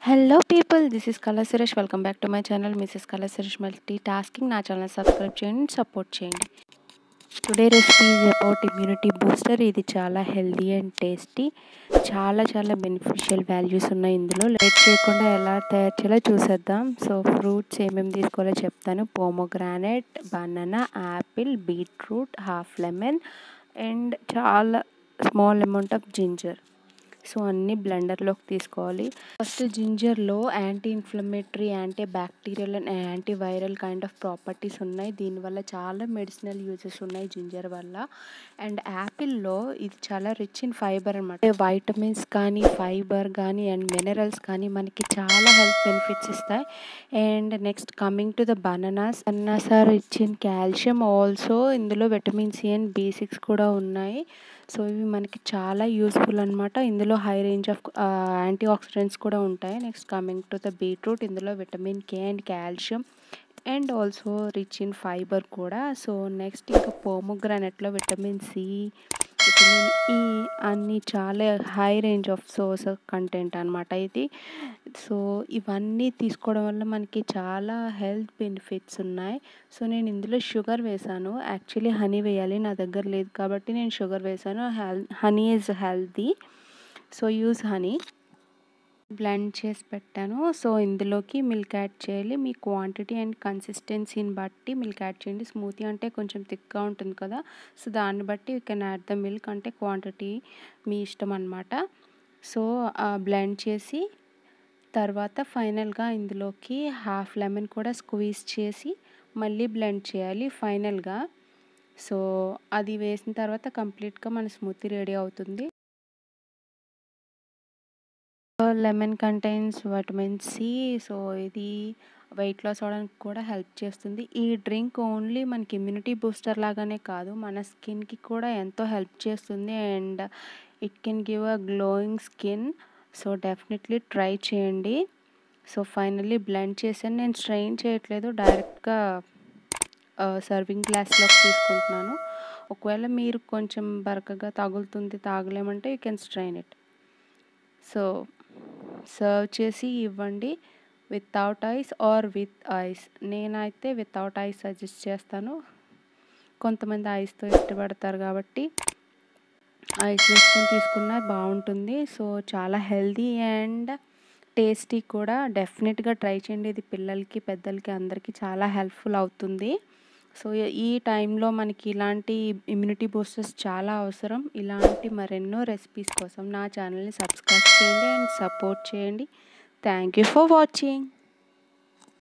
hello people this is Kala Suresh welcome back to my channel Mrs Kala Suresh multitasking నా channel subscribe చేయండి support చేయండి today recipe is about immunity booster ఇది చాలా healthy and tasty చాలా చాలా beneficial values ఉన్నాయి ఇందులో లేట్ చేయకుండా ఎలా తయారు చేయాలో చూసేద్దాం సో ఫ్రూట్స్ ఏమేమి తీసుకోవాలో చెప్తాను pomegranate banana apple beetroot half lemon and చాలా small amount of ginger so అన్నీ బ్లెండర్లోకి తీసుకోవాలి ఫస్ట్ జింజర్లో anti inflammatory anti bacterial and anti viral kind of properties ఉన్నాయి దీనివల్ల చాలా మెడిసినల్ యూజెస్ ఉన్నాయి జింజర్ వల్ల అండ్ యాపిల్లో ఇది చాలా రిచ్ ఇన్ ఫైబర్ అనమాట వైటమిన్స్ కానీ ఫైబర్ కానీ అండ్ మినరల్స్ కానీ మనకి చాలా హెల్త్ బెనిఫిట్స్ ఇస్తాయి and next coming to the bananas bananas are rich in calcium also ఇందులో vitamin C and B six కూడా ఉన్నాయి సో ఇవి మనకి చాలా యూస్ఫుల్ అనమాట ఇందులో high range of anti oxidants కూడా ఉంటాయి next coming to the beetroot ఇందులో vitamin K and calcium and also rich in fibre కూడా సో నెక్స్ట్ ఇంకా పోమోగ్రానెట్లో విటమిన్ సి విటమిన్ ఈ అన్నీ చాలా high range of source content అనమాట ఇది సో ఇవన్నీ తీసుకోవడం వల్ల మనకి చాలా హెల్త్ బెనిఫిట్స్ ఉన్నాయి సో నేను ఇందులో షుగర్ వేసాను యాక్చువల్లీ హనీ వేయాలి నా దగ్గర లేదు కాబట్టి నేను షుగర్ వేసాను హెల్ honey is healthy so use honey blend చేసి పెట్టాను సో ఇందులోకి మిల్క్ యాడ్ చేయాలి మీ క్వాంటిటీ అండ్ కన్సిస్టెన్సీని బట్టి మిల్క్ యాడ్ చేయండి స్మూతీ అంటే కొంచెం థిక్గా ఉంటుంది కదా సో దాన్ని బట్టి you can add the milk అంటే క్వాంటిటీ మీ ఇష్టం అనమాట సో బ్లెండ్ చేసి తర్వాత ఫైనల్గా ఇందులోకి హాఫ్ లెమన్ కూడా స్క్వీజ్ చేసి మళ్ళీ బ్లెండ్ చేయాలి ఫైనల్గా సో అది వేసిన తర్వాత కంప్లీట్గా మన స్మూతీ రెడీ అవుతుంది lemon contains vitamin C so ఇది వెయిట్ లాస్ అవడానికి కూడా హెల్ప్ చేస్తుంది ఈ డ్రింక్ ఓన్లీ మనకి ఇమ్యూనిటీ బూస్టర్ లాగానే కాదు మన స్కిన్కి కూడా ఎంతో హెల్ప్ చేస్తుంది and it can give a glowing skin so definitely try చేయండి సో ఫైనల్లీ బ్లెండ్ చేశాను నేను స్ట్రెయిన్ చేయట్లేదు డైరెక్ట్గా సర్వింగ్ గ్లాస్లోకి తీసుకుంటున్నాను ఒకవేళ మీరు కొంచెం బరకగా తగులుతుంది తాగలేమంటే you can strain it so serve చేసి ఇవ్వండి without ice or with ice నేనైతే వితౌట్ ఐస్ సజెస్ట్ చేస్తాను కొంతమంది ఐస్తో ఇష్టపడతారు కాబట్టి ఐస్ వేసుకొని తీసుకున్నా బాగుంటుంది సో చాలా హెల్దీ అండ్ టేస్టీ కూడా డెఫినెట్గా ట్రై చేయండి ఇది పిల్లలకి పెద్దలకి అందరికీ చాలా హెల్ప్ఫుల్ అవుతుంది సో ఈ టైంలో మనకి ఇలాంటి ఇమ్యూనిటీ బూస్టర్స్ చాలా అవసరం ఇలాంటి మరెన్నో రెసిపీస్ కోసం నా ఛానల్ని సబ్స్క్రైబ్ చేయండి అండ్ సపోర్ట్ చేయండి థ్యాంక్ యూ ఫర్ వాచింగ్